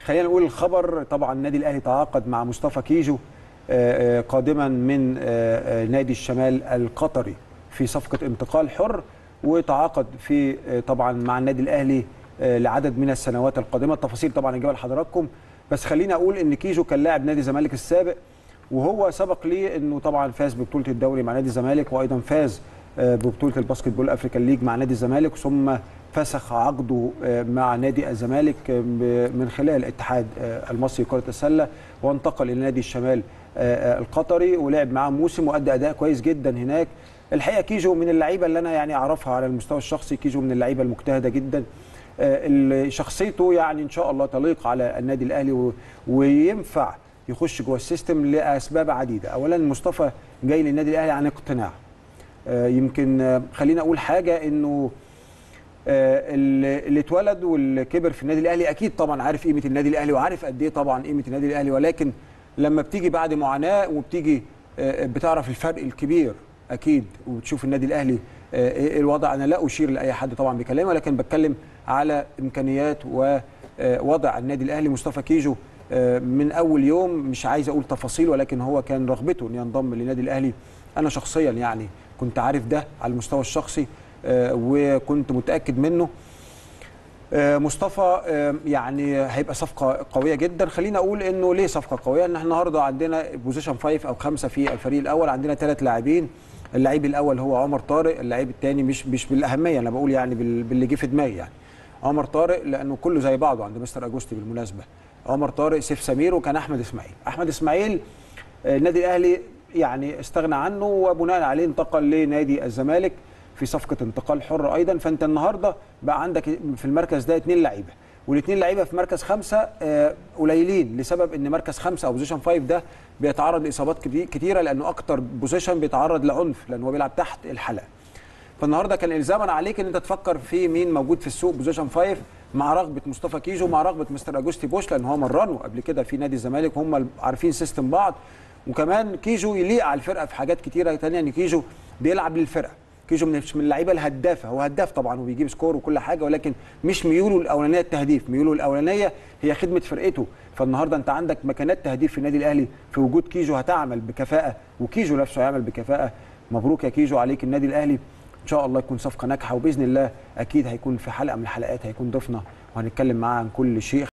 خلينا نقول الخبر طبعا النادي الاهلي تعاقد مع مصطفى كيجو آه، آه، قادما من آه، آه، نادي الشمال القطري في صفقه انتقال حر وتعاقد في آه، طبعا مع النادي الاهلي آه، لعدد من السنوات القادمه التفاصيل طبعا نجيبها لحضراتكم بس خليني اقول ان كيجو كان لاعب نادي الزمالك السابق وهو سبق لي انه طبعا فاز ببطوله الدوري مع نادي الزمالك وايضا فاز آه، ببطوله الباسكت بول افريكان ليج مع نادي الزمالك ثم فسخ عقده آه، مع نادي الزمالك آه، ب- من خلال الاتحاد آه، المصري لكره السله وانتقل الى نادي الشمال آه، آه، القطري ولعب معاه موسم وادى اداء كويس جدا هناك الحقيقه كيجو من اللعيبه اللي انا يعني اعرفها على المستوى الشخصي كيجو من اللعيبه المجتهده جدا آه، اللي شخصيته يعني ان شاء الله تليق على النادي الاهلي و- وينفع يخش جوه السيستم لاسباب عديده اولا مصطفى جاي للنادي الاهلي عن اقتناع آه، يمكن آه، خلينا اقول حاجه انه آه، اللي اللي اتولد واللي كبر في النادي الاهلي اكيد طبعا عارف قيمه النادي الاهلي وعارف قد ايه طبعا قيمه النادي الاهلي ولكن لما بتيجي بعد معاناه وبتيجي آه، بتعرف الفرق الكبير اكيد وبتشوف النادي الاهلي آه، ايه الوضع انا لا اشير لاي حد طبعا بكلامه لكن بتكلم على امكانيات ووضع النادي الاهلي مصطفى كيجو آه، من اول يوم مش عايز اقول تفاصيل ولكن هو كان رغبته ان ينضم للنادي الاهلي انا شخصيا يعني كنت عارف ده على المستوى الشخصي آه، وكنت متاكد منه آه، مصطفى آه، يعني هيبقى صفقه قويه جدا خلينا اقول انه ليه صفقه قويه ان احنا النهارده عندنا بوزيشن 5 او خمسه في الفريق الاول عندنا ثلاث لاعبين اللعيب الاول هو عمر طارق اللعيب الثاني مش مش بالاهميه انا بقول يعني بال- باللي جه في دماغي يعني عمر طارق لانه كله زي بعضه عند مستر اجوستي بالمناسبه عمر طارق سيف سمير وكان احمد اسماعيل احمد اسماعيل آه، النادي الاهلي يعني استغنى عنه وبناء عليه انتقل لنادي الزمالك في صفقه انتقال حر ايضا فانت النهارده بقى عندك في المركز ده اثنين لعيبه والاثنين لعيبه في مركز خمسه آه، قليلين لسبب ان مركز خمسه او بوزيشن فايف ده بيتعرض لاصابات كتي- كتيره لانه اكتر بوزيشن بيتعرض لعنف لانه هو بيلعب تحت الحلقه فالنهارده كان الزاما عليك ان انت تفكر في مين موجود في السوق بوزيشن 5 مع رغبه مصطفى كيجو مع رغبه مستر اجوستي بوش لان هو مرنه قبل كده في نادي الزمالك وهم عارفين سيستم بعض وكمان كيجو يليق على الفرقه في حاجات كتيره تانية ان كيجو بيلعب للفرقه كيجو من من اللعيبه الهدافه هو هداف طبعا وبيجيب سكور وكل حاجه ولكن مش ميوله الاولانيه التهديف ميوله الاولانيه هي خدمه فرقته فالنهارده انت عندك مكانات تهديف في النادي الاهلي في وجود كيجو هتعمل بكفاءه وكيجو نفسه هيعمل بكفاءه مبروك يا كيجو عليك النادي الاهلي ان شاء الله يكون صفقه ناجحه وباذن الله اكيد هيكون في حلقه من الحلقات هيكون ضيفنا وهنتكلم معاه عن كل شيء